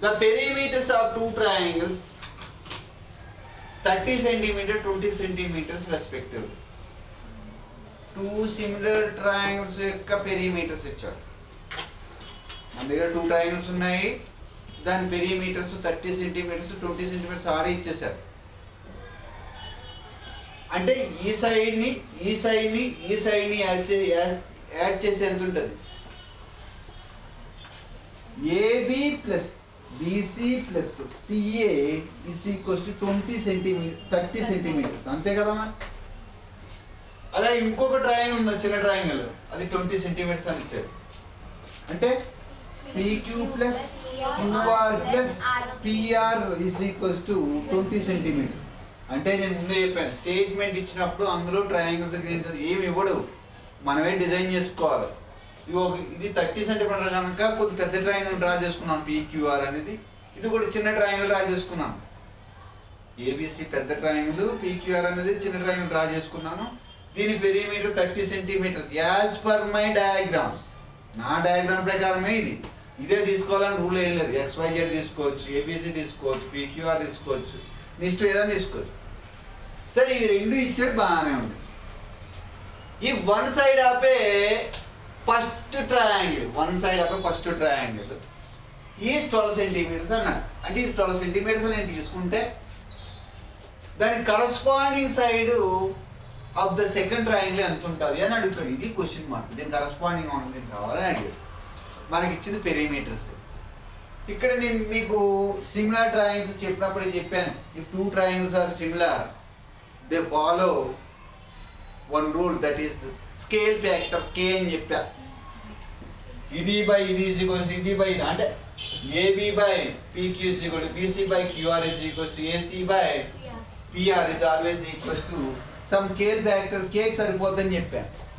The perimeters of two triangles thirty centimetre twenty centimetres respective two similar triangles యొక్క perimeters ఇచ్చారు మన దగ్గర two triangles ఉన్నాయి దాని perimeters thirty centimetres twenty centimetres ఆడే ఇచ్చేసారు అంటే ఈ సైడ్ ని ఈ సైడ్ ని ఈ సైడ్ ని యాడ్ చే యాడ్ చేసి ఎంత ఉంటుంది A B plus B C plus C A is equals to twenty centimetre thirty centimetres అంతే కదా మరి అలా ఇంకొక ట్రయాంగిల్ ఉంది చిన్న ట్రయాంగిల్ అది ట్వంటీ సెంటీమీటర్స్ అని ఇచ్చారు అంటే P Q plus Q R plus P R is equals to twenty centimetres అంటే నేను ముందే చెప్పాను స్టేట్మెంట్ ఇచ్చినప్పుడు అందులో ట్రయాంగిల్స్ ఏమి ఇవ్వడు మనమే డిజైన్ చేసుకోవాలి ఇది ఒక ఇది థర్టీ సెంటీమీటర్ కనుక కొద్ది పెద్ద ట్రయాంగిల్ డ్రా చేసుకున్నాం పీక్యూఆర్ అనేది ఇది కూడా చిన్న ట్రయాంగిల్ డ్రా చేసుకున్నాం ఏబిసి పెద్ద ట్రయాంగిల్ పీక్యూఆర్ అనేది చిన్న ట్రయాంగిల్ డ్రా చేసుకున్నాను దీని perimeter thirty centimetres as per my diagrams నా డయాగ్రామ్ ప్రకారమే ఇది ఇదే తీసుకోవాలని రూల్ ఏం లేదు ఎక్స్వైజెడ్ తీసుకోవచ్చు ఏబిసి తీసుకోవచ్చు పీక్యూఆర్ తీసుకోవచ్చు మీ ఇష్టం ఏదైనా తీసుకోవచ్చు సరే ఇవి రెండు ఇచ్చాడు బాగానే ఉంది ఈ వన్ సైడ్ ఆపే ఫస్ట్ ట్రయాంగిల్ వన్ సైడ్ ఆపే ఫస్ట్ ట్రయాంగిల్ ఈ ట్వెల్వ్ సెంటీమీటర్స్ అన్నాడు అంటే ఈ ట్వెల్వ్ సెంటీమీటర్స్ నేను తీసుకుంటే దాని corresponding side of the second triangle ఎంత ఉంటుంది అని అడుగుతాడు ఇది క్వశ్చన్ మార్క్ దీని కరస్పాండింగ్ ఉంది దీనికి కావాలని అడిగాడు మనకి ఇచ్చింది పెరిమీటర్స్ ఇక్కడ నేను మీకు సిమిలర్ ట్రయాంగిల్స్ చెప్పినప్పుడు నేను చెప్పాను ఈ two triangles are similar they follow one rule that is scale factor K అని చెప్పా ఇది బై ఇది ఈజ్ ఈక్వల్స్ ఇది బై ఇది అంటే A B by P Q is equal to B C by Q R is equals to A C by P R is always equals to some care factor కేక్ సరిపోద్దని చెప్పా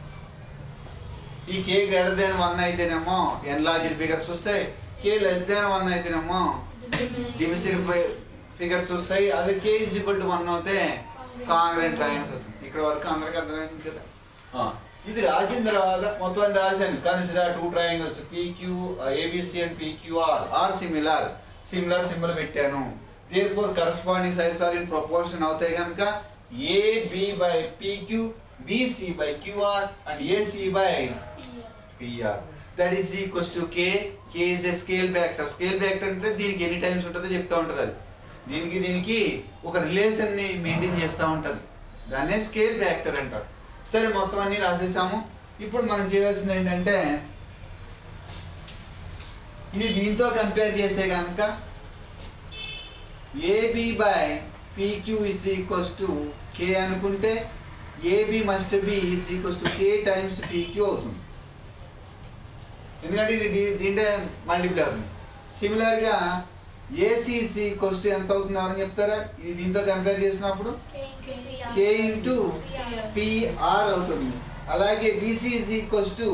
ఈ కే గ్రేటర్ దాన్ వన్ అయితేనేమో ఎన్లార్జ్డ్ ఫిగర్స్ వస్తాయి K less than one అయితేనేమో డివిజిడ్ figures వస్తాయి అదే K is equal to one అవుతే కాంగ్రెంట్ ట్రయాంగిల్స్ అవుతుంది ఇక్కడ వరకు అందరికి అర్థమైంది కదా ఆ, ఇది రాసిన తర్వాత మొత్తం రాశాను consider two triangles P Q A B C and P Q R are similar similar symbol పెట్టాను therefore corresponding sides are in proportion అవుతాయి కనుక A B by P Q B C by Q R and A C by P R that is equals to K K is a scale factor scale factor అంటే దీనికి ఎన్ని times ఉంటుందో చెప్తా ఉంటుంది అది దీనికి దీనికి ఒక రిలేషన్ ని మెయింటైన్ చేస్తూ ఉంటుంది దాన్నే స్కేల్ ఫ్యాక్టర్ అంటారు సరే మొత్తం అన్ని రాసేసాము ఇప్పుడు మనం చేయాల్సింది ఏంటంటే ఇది దీంతో కంపేర్ చేస్తే కనుక A B by P Q is equals to K అనుకుంటే A B must be is equals to K times P Q అవుతుంది ఎందుకంటే ఇది దీ- దీంట్లో మల్టిప్లై అవుతుంది సిమిలర్గా ఏసీసీ ఈక్వల్స్ ఎంత అవుతుంది అని చెప్తారా ఇది దీంతో కంపేర్ చేసినప్పుడు కే ఇంటూ పిఆర్ అవుతుంది అలాగే B C is equals to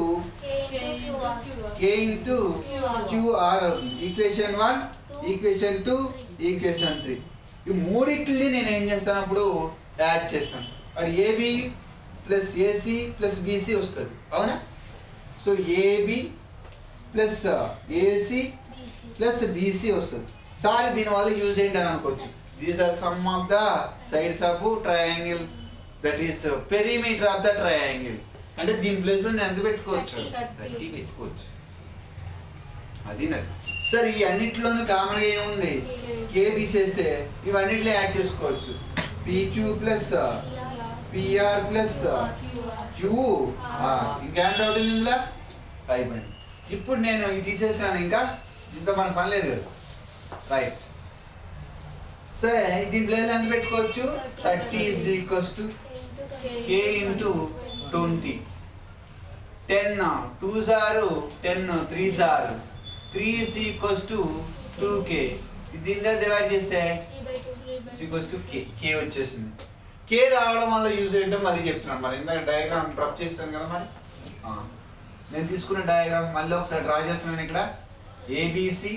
K into Q R అవుతుంది equation one equation two equation three ఈ మూడింటిని నేను ఏం చేస్తాను అప్పుడు యాడ్ చేస్తాను అది A B plus A C plus B C వస్తుంది అవునా so A B plus A C plus B C వస్తుంది సారీ దీనివల్ల యూజ్ ఏంటి అని అనుకోవచ్చు these are sum of the sides of triangle that is perimeter of the triangle అంటే దీని ప్లేస్ లో నేను ఎంత పెట్టుకోవచ్చు 30, 30. థర్టీ పెట్టుకోవచ్చు అది నది సరే ఈ అన్నిటిలోనూ కామన్ గా ఏముంది కే తీసేస్తే ఇవన్నిట్లో యాడ్ చేసుకోవచ్చు P Q plus P R plus Q ఇంకేంటి అవుతుంది ఇందులో అయిపోయింది ఇప్పుడు నేను ఇది తీసేసాను ఇంకా ఇంత మన పని లేదు కదా రైట్ సరే దీని ప్లేస్ ఎంత పెట్టుకోవచ్చు thirty is equals to K into twenty ten two sir ten three sir three is equals to two K దీనిలో డివైడ్ చేస్తే ఈక్వల్స్ టు కే కే వచ్చేసింది కే రావడం వల్ల యూజ్ ఏంటో మళ్ళీ చెప్తున్నాను మరి ఇందాక డయాగ్రామ్ డ్రాప్ చేస్తాను కదా మరి ఆ. నేను తీసుకున్న డయాగ్రామ్ మళ్ళీ ఒకసారి డ్రా చేస్తున్నాను ఇక్కడ ఏబిసి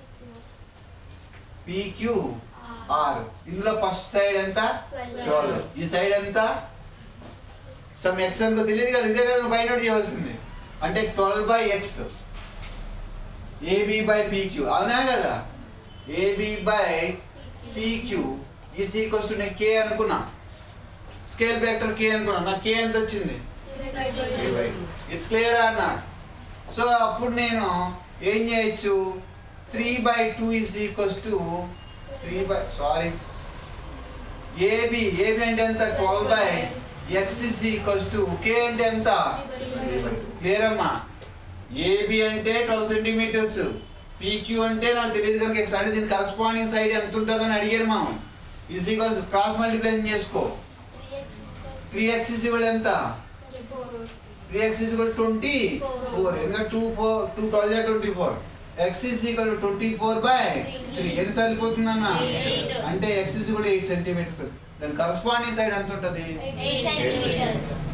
పిక్యూ ఆర్ ఇందులో ఫస్ట్ సైడ్ ఎంత ట్వెల్వ్ ఈ సైడ్ ఎంత సమ్ ఎక్స్ ఎంతో తెలియదు కదా ఇదే కదా ఫైండ్ అవుట్ చేయవలసింది అంటే twelve by X A B by P Q అవునా కదా A B by P Q is equals to నేను కే అనుకున్నా స్కేల్ వెక్టర్ కే అనుకున్నా నాకు కే ఎంత వచ్చింది ఇట్స్ క్లియర్ అన్నాడు సో అప్పుడు నేను ఏం చేయొచ్చు three by two is equals to three by sorry A B A B అంటే ఎంత twelve by X is equals to K అంటే ఎంత క్లియర్ అమ్మా ఏబి అంటే ట్వెల్వ్ సెంటీమీటర్స్ పీక్యూ అంటే నాకు తెలియదు కనుక ఎక్స్ అంటే దీని కరస్పాండింగ్ సైడ్ ఎంత ఉంటుందని అడిగాడు మనం ఈజ్ ఈక్వల్స్ క్రాస్ మల్టిప్లైన్ చేసుకో త్రీ ఎక్స్ ఇస్ ఈక్వల్ ఎంత three X is equal twenty four ఎందుకంటే two four two twelve twenty four X is equal twenty four by three ఎన్ని సార్లు పోతుందన్న Eight. అంటే ఎక్స్ ఈజ్ కూడా ఎయిట్ సెంటీమీటర్స్ దాని corresponding side ఎంత ఉంటుంది Eight centimeters.